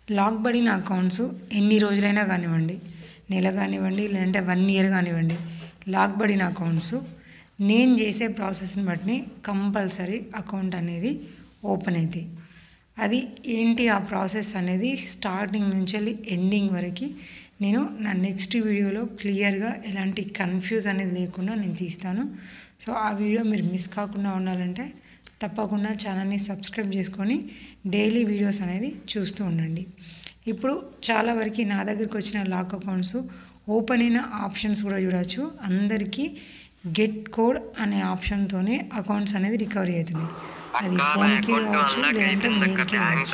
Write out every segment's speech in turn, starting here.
lock పడిన accounts ఎన్ని రోజులైనా కానివ్వండి నెల కానివ్వండి లేదంటే వన్ ఇయర్ కానివ్వండి లాక్ పడిన అకౌంట్స్ నేను చేసే ప్రాసెస్ని బట్టి కంపల్సరీ అకౌంట్ అనేది ఓపెన్ అవుతాయి అది ఏంటి ఆ ప్రాసెస్ అనేది స్టార్టింగ్ నుంచి వెళ్ళి ఎండింగ్ వరకు నేను నా నెక్స్ట్ వీడియోలో క్లియర్గా ఎలాంటి కన్ఫ్యూజ్ అనేది లేకుండా నేను తీస్తాను సో ఆ వీడియో మీరు మిస్ కాకుండా ఉండాలంటే తప్పకుండా ఛానల్ని సబ్స్క్రైబ్ చేసుకొని డైలీ వీడియోస్ అనేది చూస్తూ ఉండండి ఇప్పుడు చాలా వరకు నా దగ్గరికి వచ్చిన లాక్ అకౌంట్స్ ఓపెన్ అయిన ఆప్షన్స్ కూడా చూడవచ్చు అందరికీ గెట్ కోడ్ అనే ఆప్షన్తోనే అకౌంట్స్ అనేది రికవరీ అవుతున్నాయి అది ఫోన్కి కావచ్చు లేదంటే మెయిల్కి కావచ్చు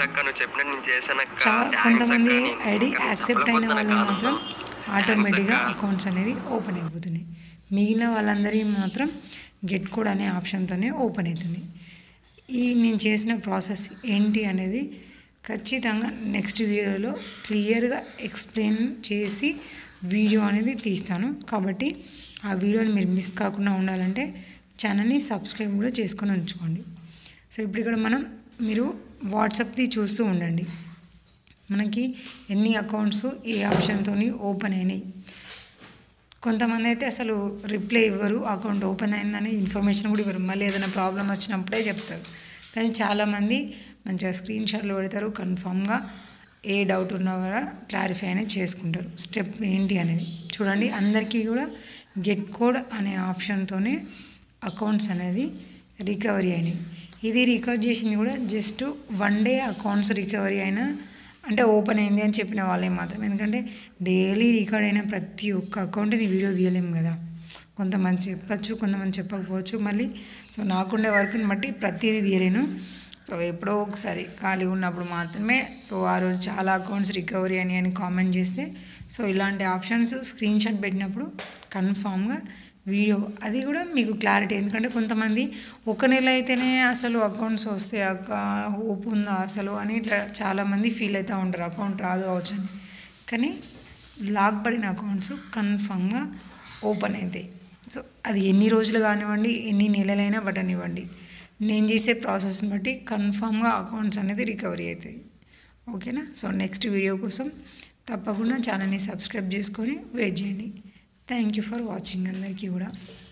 చాలా కొంతమంది ఐడి యాక్సెప్ట్ అయిన వాళ్ళు మాత్రం ఆటోమేటిక్గా అకౌంట్స్ అనేది ఓపెన్ అయిపోతున్నాయి మిగిలిన వాళ్ళందరి మాత్రం గెట్ కోడ్ అనే ఆప్షన్తోనే ఓపెన్ అవుతున్నాయి ఈ నేను చేసిన ప్రాసెస్ ఏంటి అనేది ఖచ్చితంగా నెక్స్ట్ వీడియోలో క్లియర్గా ఎక్స్ప్లెయిన్ చేసి వీడియో అనేది తీస్తాను కాబట్టి ఆ వీడియోని మీరు మిస్ కాకుండా ఉండాలంటే ఛానల్ని సబ్స్క్రైబ్ కూడా చేసుకొని ఉంచుకోండి సో ఇప్పుడు ఇక్కడ మనం మీరు వాట్సాప్ది చూస్తూ ఉండండి మనకి ఎన్ని అకౌంట్స్ ఏ ఆప్షన్తో ఓపెన్ అయినాయి కొంతమంది అయితే అసలు రిప్లై ఇవ్వరు అకౌంట్ ఓపెన్ అయిందని ఇన్ఫర్మేషన్ కూడా ఇవ్వరు మళ్ళీ ఏదైనా ప్రాబ్లం వచ్చినప్పుడే చెప్తారు కానీ చాలామంది మంచిగా స్క్రీన్ షాట్లు పెడతారు కన్ఫామ్గా ఏ డౌట్ ఉన్నా కూడా క్లారిఫై అనేది చేసుకుంటారు స్టెప్ ఏంటి అనేది చూడండి అందరికీ కూడా గెట్ కోడ్ అనే ఆప్షన్తోనే అకౌంట్స్ అనేది రికవరీ అయినాయి ఇది రికార్డ్ చేసింది కూడా just one day accounts recovery అయినా అంటే ఓపెన్ అయింది అని చెప్పిన వాళ్ళే మాత్రం ఎందుకంటే డైలీ రికార్డ్ అయిన ప్రతి ఒక్క అకౌంట్ని వీడియో తీయలేము కదా కొంతమంది చెప్పచ్చు కొంతమంది చెప్పకపోవచ్చు మళ్ళీ సో నాకుండే వర్క్ని బట్టి ప్రతిదీ తీయలేను సో ఎప్పుడో ఒకసారి ఖాళీ ఉన్నప్పుడు మాత్రమే సో ఆ రోజు చాలా అకౌంట్స్ రికవరీ అని అని కామెంట్ చేస్తే సో ఇలాంటి ఆప్షన్స్ స్క్రీన్ షాట్ పెట్టినప్పుడు కన్ఫామ్గా వీడియో అది కూడా మీకు క్లారిటీ ఎందుకంటే కొంతమంది ఒక నెల అయితేనే అసలు అకౌంట్స్ వస్తే అక్క ఓపు ఉందా అసలు అని ఇట్లా చాలామంది ఫీల్ అవుతూ ఉంటారు అకౌంట్ రాదు కావచ్చు అని కానీ లాక్ పడిన అకౌంట్స్ కన్ఫామ్గా ఓపెన్ అవుతాయి సో అది ఎన్ని రోజులు కానివ్వండి ఎన్ని నెలలైనా బటన్ ఇవ్వండి నేను చేసే ప్రాసెస్ని బట్టి కన్ఫామ్గా అకౌంట్స్ అనేది రికవరీ అవుతాయి ఓకేనా సో నెక్స్ట్ వీడియో కోసం తప్పకుండా ఛానల్ని సబ్స్క్రైబ్ చేసుకొని వెయిట్ చేయండి థ్యాంక్ యూ ఫర్ వాచింగ్ అందరికీ కూడా